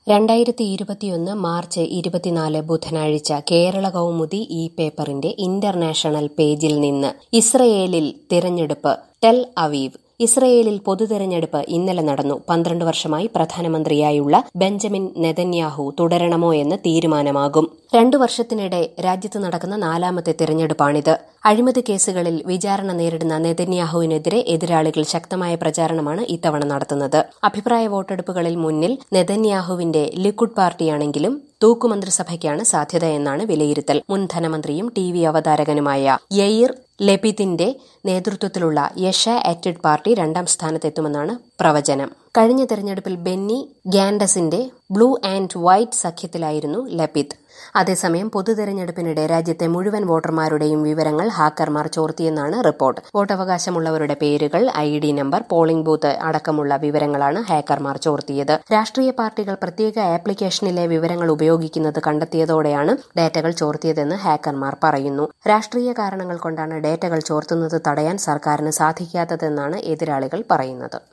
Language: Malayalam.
രണ്ടായിരത്തി ഇരുപത്തിയൊന്ന് മാർച്ച് ഇരുപത്തിനാല് ബുധനാഴ്ച കേരള കൗമുദി ഈ പേപ്പറിന്റെ ഇന്റർനാഷണൽ പേജിൽ നിന്ന് ഇസ്രയേലിൽ തിരഞ്ഞെടുപ്പ് ടെൽ അവീവ് ഇസ്രയേലിൽ പൊതുതെരഞ്ഞെടുപ്പ് ഇന്നലെ നടന്നു പന്ത്രണ്ട് വർഷമായി പ്രധാനമന്ത്രിയായുള്ള ബെഞ്ചമിൻ നെതന്യാഹു തുടരണമോ എന്ന് തീരുമാനമാകും രണ്ടു വർഷത്തിനിടെ രാജ്യത്ത് നടക്കുന്ന നാലാമത്തെ തിരഞ്ഞെടുപ്പാണിത് അഴിമതി കേസുകളിൽ വിചാരണ നേരിടുന്ന നെതന്യാഹുവിനെതിരെ എതിരാളികൾ ശക്തമായ പ്രചാരണമാണ് ഇത്തവണ നടത്തുന്നത് അഭിപ്രായ വോട്ടെടുപ്പുകളിൽ മുന്നിൽ നെതന്യാഹുവിന്റെ ലിക്വിഡ് പാർട്ടിയാണെങ്കിലും തൂക്കുമന്ത്രിസഭയ്ക്കാണ് സാധ്യത എന്നാണ് വിലയിരുത്തൽ മുൻ ധനമന്ത്രിയും ടി വി അവതാരകനുമായ യയിർ ലെപിത്തിന്റെ നേതൃത്വത്തിലുള്ള യഷ ആറ്റിഡ് പാർട്ടി രണ്ടാം സ്ഥാനത്തെത്തുമെന്നാണ് പ്രവചനം കഴിഞ്ഞ തെരഞ്ഞെടുപ്പിൽ ബെന്നി ഗാൻഡസിന്റെ ബ്ലൂ ആൻഡ് വൈറ്റ് സഖ്യത്തിലായിരുന്നു ലപിത് അതേസമയം പൊതുതെരഞ്ഞെടുപ്പിനിടെ രാജ്യത്തെ മുഴുവൻ വോട്ടർമാരുടെയും വിവരങ്ങൾ ഹാക്കർമാർ ചോർത്തിയെന്നാണ് റിപ്പോർട്ട് വോട്ടവകാശമുള്ളവരുടെ പേരുകൾ I D number polling booth അടക്കമുള്ള വിവരങ്ങളാണ് ഹാക്കർമാർ ചോർത്തിയത് രാഷ്ട്രീയ പാർട്ടികൾ പ്രത്യേക ആപ്ലിക്കേഷനിലെ വിവരങ്ങൾ ഉപയോഗിക്കുന്നത് കണ്ടെത്തിയതോടെയാണ് ഡേറ്റകൾ ചോർത്തിയതെന്ന് ഹാക്കർമാർ പറയുന്നു രാഷ്ട്രീയ കാരണങ്ങൾ കൊണ്ടാണ് ഡേറ്റകൾ ചോർത്തുന്നത് തടയാൻ സർക്കാരിന് സാധിക്കാത്തതെന്നാണ് എതിരാളികൾ പറയുന്നത്